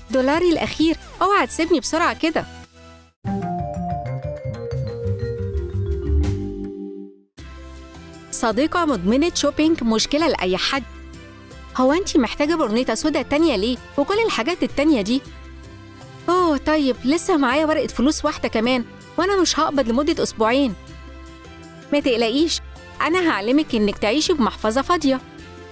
دولاري الأخير اوعى تسيبني بسرعة كده صديقة مدمنة شوبينج مشكلة لأي حد هو أنتي محتاجة برنيطة سودا تانية ليه وكل الحاجات التانية دي؟ أوه طيب لسه معايا ورقة فلوس واحدة كمان وأنا مش هقبض لمدة أسبوعين ما تقلقيش أنا هعلمك إنك تعيشي بمحفظة فاضية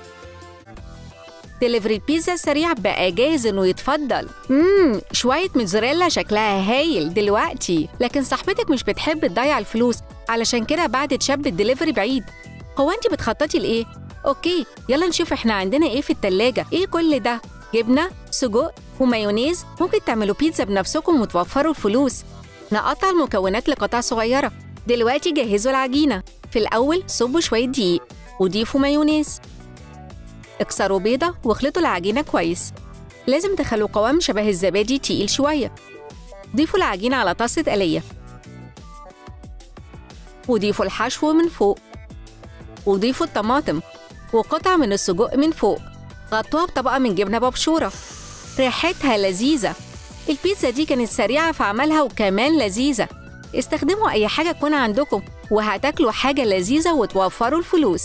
دليفري البيتزا السريع بقى جاهز إنه يتفضل امم شوية موتزاريلا شكلها هايل دلوقتي لكن صاحبتك مش بتحب تضيع الفلوس علشان كده بعتت شاب الدليفري بعيد هو انت بتخططي لايه اوكي يلا نشوف احنا عندنا ايه في التلاجة ايه كل ده جبنه سجق ومايونيز ممكن تعملوا بيتزا بنفسكم وتوفروا الفلوس نقطع المكونات لقطع صغيره دلوقتي جهزوا العجينه في الاول صبوا شويه دقيق وضيفوا مايونيز اكسروا بيضه واخلطوا العجينه كويس لازم تخلوا قوام شبه الزبادي تقيل شويه ضيفوا العجينه على طاسه قليه وضيفوا الحشو من فوق وضيفوا الطماطم وقطع من السجق من فوق غطوها بطبقة من جبنة مبشورة ريحتها لذيذة البيتزا دي كانت سريعة في عملها وكمان لذيذة استخدموا أي حاجة تكون عندكم وهتاكلوا حاجة لذيذة وتوفروا الفلوس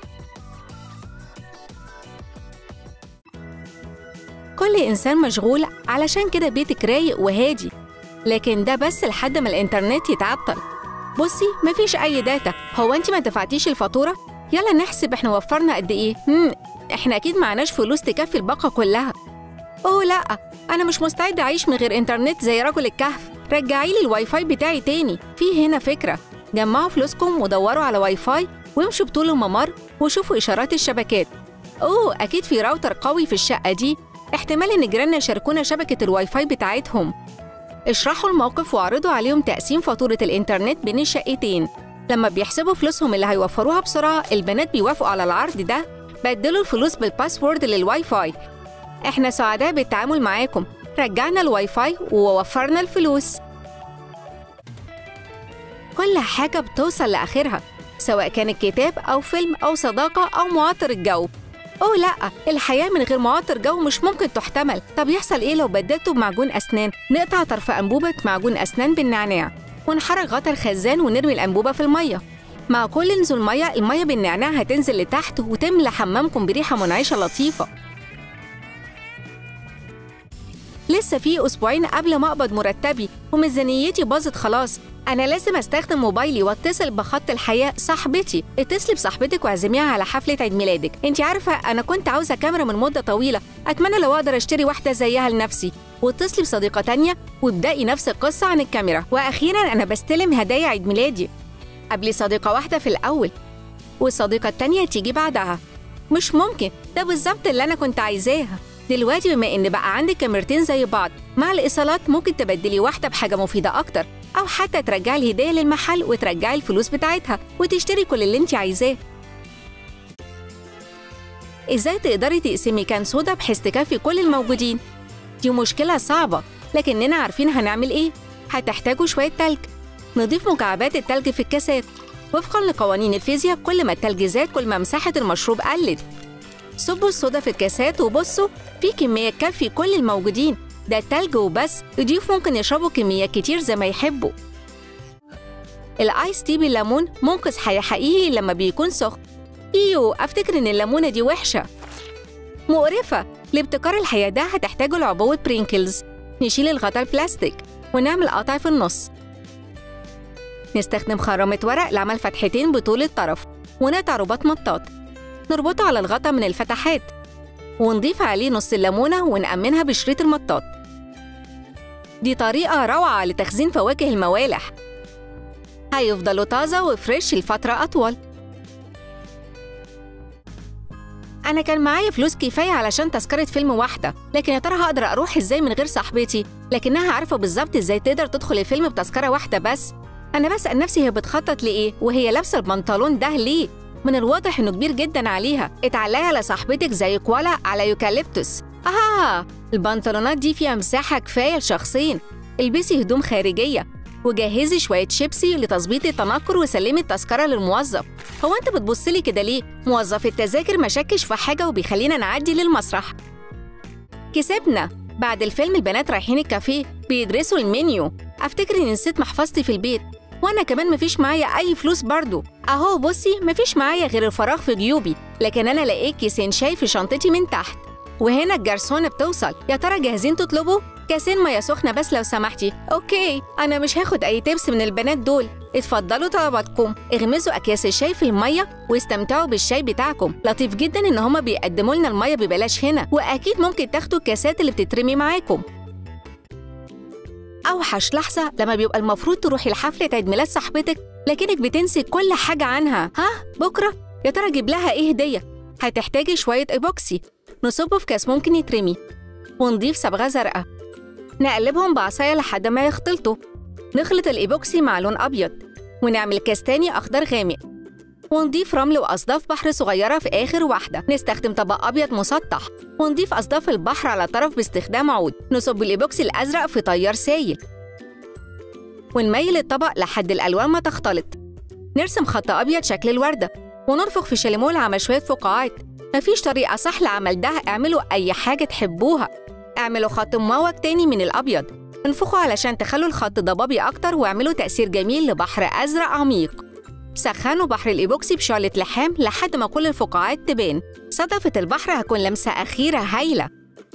كل إنسان مشغول علشان كده بيتك رايق وهادي لكن ده بس لحد ما الإنترنت يتعطل بصي مفيش أي داتا هو أنت ما دفعتيش الفاتورة؟ يلا نحسب احنا وفرنا قد ايه مم. احنا اكيد معناش فلوس تكفي الباقه كلها اوه لا انا مش مستعد اعيش من غير انترنت زي رجل الكهف رجعي لي الواي فاي بتاعي تاني في هنا فكره جمعوا فلوسكم ودوروا على واي فاي وامشوا بطول الممر وشوفوا اشارات الشبكات اوه اكيد في راوتر قوي في الشقه دي احتمال ان جيراننا يشاركونا شبكه الواي فاي بتاعتهم اشرحوا الموقف واعرضوا عليهم تقسيم فاتوره الانترنت بين الشقتين لما بيحسبوا فلوسهم اللي هيوفروها بسرعة البنات بيوافقوا على العرض ده بدلوا الفلوس بالباسورد للواي فاي احنا سعداء بالتعامل معاكم رجعنا الواي فاي ووفرنا الفلوس كل حاجة بتوصل لآخرها سواء كانت كتاب أو فيلم أو صداقة أو معطر الجو أوه لأ الحياة من غير معطر جو مش ممكن تحتمل طب يحصل إيه لو بدلته بمعجون أسنان نقطع طرف أنبوبة معجون أسنان بالنعناع ونحرك غطا الخزان ونرمي الأنبوبة في المية مع كل نزول مية المية بالنعناع هتنزل لتحت وتملى حمامكم بريحة منعشة لطيفة لسه في أسبوعين قبل ما أقبض مرتبي وميزانيتي باظت خلاص أنا لازم أستخدم موبايلي وأتصل بخط الحياة صاحبتي اتصلي بصاحبتك واعزميها على حفلة عيد ميلادك أنت عارفة أنا كنت عاوزة كاميرا من مدة طويلة أتمنى لو أقدر أشتري واحدة زيها لنفسي واتصلي بصديقة تانية وابدأي نفس القصة عن الكاميرا وأخيرا أنا بستلم هدايا عيد ميلادي قبلي صديقة واحدة في الأول والصديقة التانية تيجي بعدها مش ممكن ده بالظبط اللي أنا كنت عايزاها دلوقتي بما إن بقى عندك كاميرتين زي بعض مع الإيصالات ممكن تبدلي واحدة بحاجة مفيدة أكتر أو حتى ترجعي الهدية للمحل وترجعي الفلوس بتاعتها وتشتري كل اللي انت عايزاه إزاي تقدري تقسمي كان صودا بحيث تكفي كل الموجودين؟ دي مشكلة صعبة لكننا عارفين هنعمل إيه هتحتاجوا شوية تلج نضيف مكعبات التلج في الكاسات وفقا لقوانين الفيزياء كل ما التلج زاد كل ما مساحة المشروب قلت صبوا الصودا في الكاسات وبصوا في كمية تكفي كل الموجودين ده التلج وبس الضيوف ممكن يشربوا كميات كتير زي ما يحبوا الايس تي بالليمون منقذ حياة حقيقي لما بيكون سخن ايوه افتكر ان الليمونة دي وحشة مقرفة لابتكار الحياة ده هتحتاجوا لعبوة برينكلز نشيل الغطا البلاستيك ونعمل قطع في النص نستخدم خرامة ورق لعمل فتحتين بطول الطرف ونقطع رباط مطاط نربطه على الغطا من الفتحات ونضيف عليه نص الليمونة ونأمنها بشريط المطاط دي طريقة روعة لتخزين فواكه الموالح هيفضلوا طازة وفريش لفترة أطول أنا كان معايا فلوس كفاية علشان تذكرة فيلم واحدة لكن يا ترى هقدر أروح إزاي من غير صاحبتي لكنها عارفة بالظبط إزاي تقدر تدخل الفيلم بتذكرة واحدة بس أنا بسأل نفسي هي بتخطط لإيه وهي لابسة البنطلون ده ليه من الواضح إنه كبير جدا عليها اتعلقي على صاحبتك زي كوالا على يوكاليبتوس آه البنطلونات دي فيها مساحة كفاية لشخصين البسي هدوم خارجية وجهزي شوية شيبسي لتظبيط التنكر وسلمي التذكرة للموظف هو أنت بتبصلي كده ليه؟ موظف التذاكر مشكش في حاجة وبيخلينا نعدي للمسرح كسبنا بعد الفيلم البنات رايحين الكافيه بيدرسوا المنيو افتكر اني نسيت محفظتي في البيت وانا كمان مفيش معايا اي فلوس برضو اهو بصي مفيش معايا غير الفراغ في جيوبي لكن انا لقيت كيسين شاي في شنطتي من تحت وهنا الجرسونة بتوصل يا ترى جاهزين تطلبوا كاسين ميه سخنه بس لو سمحتي اوكي انا مش هاخد اي تبس من البنات دول اتفضلوا طلباتكم اغمسوا اكياس الشاي في الميه واستمتعوا بالشاي بتاعكم لطيف جدا ان هما بيقدموا لنا الميه ببلاش هنا واكيد ممكن تاخدوا الكاسات اللي بتترمي معاكم اوحش لحظه لما بيبقى المفروض تروحي لحفله عيد ميلاد صاحبتك لكنك بتنسي كل حاجه عنها ها بكره يا ترى اجيب لها ايه هديه هتحتاجي شويه ايبوكسي نصبه في كاس ممكن يترمي ونضيف صبغه زرقاء نقلبهم بعصاية لحد ما يختلطوا نخلط الإيبوكسي مع لون أبيض ونعمل كاس تاني أخضر غامق ونضيف رمل وأصداف بحر صغيرة في آخر واحدة نستخدم طبق أبيض مسطح ونضيف أصداف البحر على طرف باستخدام عود نصب الإيبوكسي الأزرق في طيار سايل ونميل الطبق لحد الألوان ما تختلط نرسم خط أبيض شكل الوردة وننفخ في شاليمول على شوية فقاعات مفيش طريقة صح لعمل ده اعملوا أي حاجة تحبوها اعملوا خط مموج تاني من الأبيض انفخوا علشان تخلوا الخط ضبابي أكتر واعملوا تأثير جميل لبحر أزرق عميق سخنوا بحر الإيبوكسي بشعلة لحام لحد ما كل الفقاعات تبان صدفة البحر هتكون لمسة أخيرة هايلة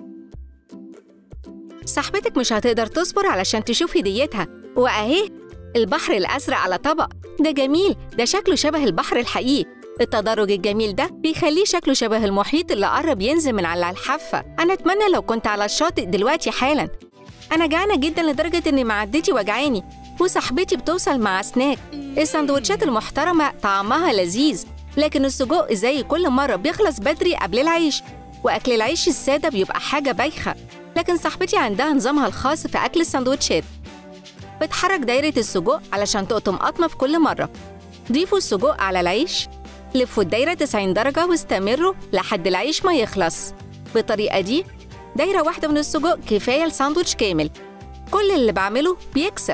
صاحبتك مش هتقدر تصبر علشان تشوف هديتها وأهي البحر الأزرق على طبق ده جميل ده شكله شبه البحر الحقيقي التدرج الجميل ده بيخليه شكله شبه المحيط اللي قرب ينزل من على الحافة أنا أتمنى لو كنت على الشاطئ دلوقتي حالا أنا جعانة جدا لدرجة إن معدتي وجعاني وصاحبتي بتوصل مع سناك السندوتشات المحترمة طعمها لذيذ لكن السجق زي كل مرة بيخلص بدري قبل العيش وأكل العيش السادة بيبقى حاجة بايخة لكن صاحبتي عندها نظامها الخاص في أكل السندوتشات بتحرك دايرة السجق علشان تقطم قطمة في كل مرة ضيفوا السجق على العيش لفوا الدايرة 90 درجة واستمروا لحد العيش ما يخلص بالطريقة دي دايرة واحدة من السجق كفاية لساندوتش كامل كل اللي بعمله بيكسب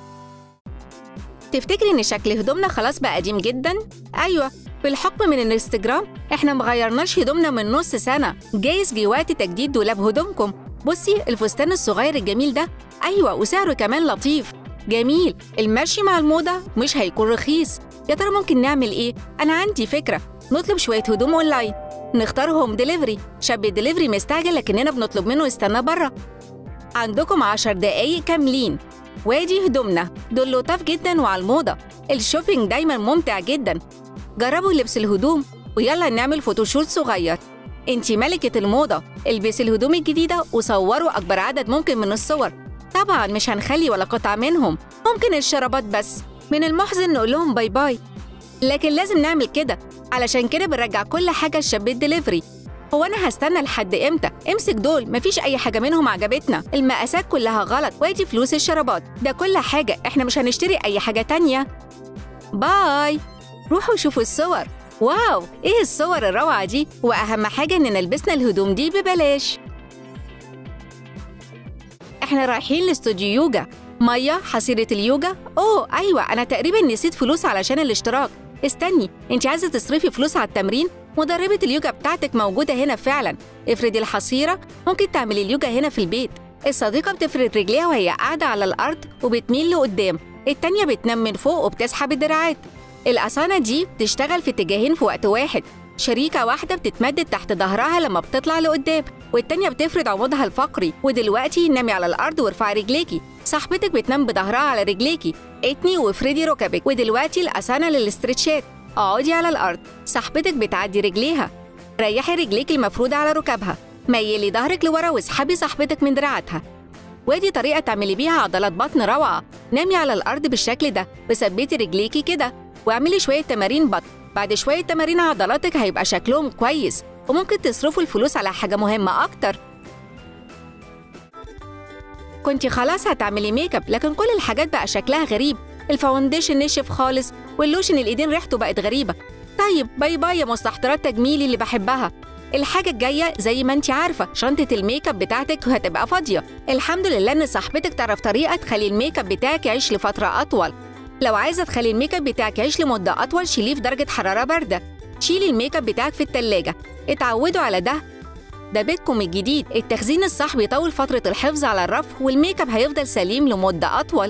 تفتكري ان شكل هدومنا خلاص بقى قديم جدا؟ ايوه بالحكم من الانستجرام احنا مغيرناش هدومنا من نص سنة جايز جه وقت تجديد دولاب هدومكم بصي الفستان الصغير الجميل ده ايوه وسعره كمان لطيف جميل المشي مع الموضة مش هيكون رخيص يا ترى ممكن نعمل ايه؟ انا عندي فكرة نطلب شوية هدوم اونلاين نختار هوم ديليفري شاب الدليفري مستعجل لكننا بنطلب منه يستنى بره عندكم عشر دقايق كاملين وادي هدومنا دول لطاف جدا وعلى الموضة الشوبينج دايما ممتع جدا جربوا لبس الهدوم ويلا نعمل فوتوشوت صغير انتي ملكة الموضة البسي الهدوم الجديدة وصوروا أكبر عدد ممكن من الصور طبعا مش هنخلي ولا قطعة منهم ممكن الشرابات بس من المحزن نقول لهم باي باي لكن لازم نعمل كده علشان كده بنرجع كل حاجة لشاب الدليفري هو أنا هستنى لحد إمتى؟ امسك دول مفيش أي حاجة منهم عجبتنا المقاسات كلها غلط وادي فلوس الشرابات ده كل حاجة إحنا مش هنشتري أي حاجة تانية باي روحوا شوفوا الصور واو إيه الصور الروعة دي وأهم حاجة إننا لبسنا الهدوم دي ببلاش إحنا رايحين لاستوديو يوجا مية حصيرة اليوجا أوه أيوة أنا تقريبا نسيت فلوس علشان الاشتراك استني انت عايزة تصرفي فلوس على التمرين مدربة اليوجا بتاعتك موجودة هنا فعلا افردي الحصيرة ممكن تعملي اليوجا هنا في البيت الصديقة بتفرد رجليها وهي قاعدة على الأرض وبتميل لقدام التانية بتنام من فوق وبتسحب الدراعات الأسانة دي بتشتغل في اتجاهين في وقت واحد شريكة واحدة بتتمدد تحت ظهرها لما بتطلع لقدام والتانية بتفرد عمودها الفقري ودلوقتي نامي على الأرض وارفعي رجليكي صاحبتك بتنام بظهرها على رجليكي اتني وافردي ركبك ودلوقتي الأسانة للاسترتشات اقعدي على الأرض صاحبتك بتعدي رجليها ريحي رجليك المفرودة على ركبها ميلي ظهرك لورا واسحبي صاحبتك من دراعاتها ودي طريقة تعملي بيها عضلات بطن روعة نامي على الأرض بالشكل ده وثبتي رجليكي كده واعملي شوية تمارين بطن بعد شوية تمارين عضلاتك هيبقى شكلهم كويس وممكن تصرفوا الفلوس على حاجة مهمة أكتر كنتي خلاص هتعملي ميك اب لكن كل الحاجات بقى شكلها غريب الفاونديشن نشف خالص واللوشن الايدين ريحته بقت غريبة طيب باي باي يا مستحضرات تجميلي اللي بحبها الحاجة الجاية زي ما انت عارفة شنطة الميك اب بتاعتك هتبقى فاضية الحمد لله ان صاحبتك تعرف طريقة تخلي الميك اب بتاعك يعيش لفترة أطول لو عايزة تخلي الميك اب بتاعك يعيش لمدة أطول شيليه في درجة حرارة باردة شيلي الميك اب بتاعك في التلاجة اتعودوا على ده ده بيتكم الجديد التخزين الصح بيطول فترة الحفظ على الرف والميك اب هيفضل سليم لمدة أطول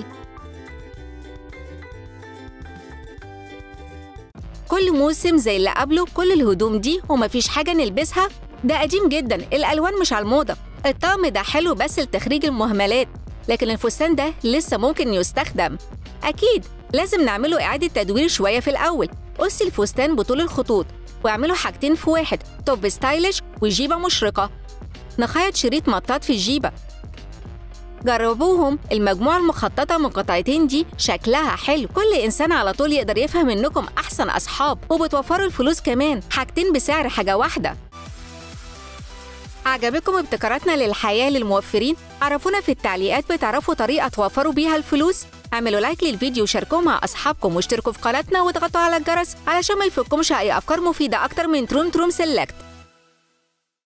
كل موسم زي اللي قبله كل الهدوم دي ومفيش حاجة نلبسها ده قديم جدا الألوان مش على الموضة الطقم ده حلو بس لتخريج المهملات لكن الفستان ده لسه ممكن يستخدم أكيد لازم نعمله إعادة تدوير شوية في الأول قصي الفستان بطول الخطوط واعملوا حاجتين في واحد توب ستايلش وجيبة مشرقة نخيط شريط مطاط في الجيبة جربوهم المجموعة المخططة من قطعتين دي شكلها حلو كل إنسان على طول يقدر يفهم إنكم أحسن أصحاب وبتوفروا الفلوس كمان حاجتين بسعر حاجة واحدة عجبكم ابتكاراتنا للحياة للموفرين؟ عرفونا في التعليقات بتعرفوا طريقة توفروا بيها الفلوس؟ اعملوا لايك للفيديو وشاركوه مع أصحابكم واشتركوا في قناتنا واضغطوا على الجرس علشان ما يفوتكمش أي أفكار مفيدة أكتر من تروم تروم سيلكت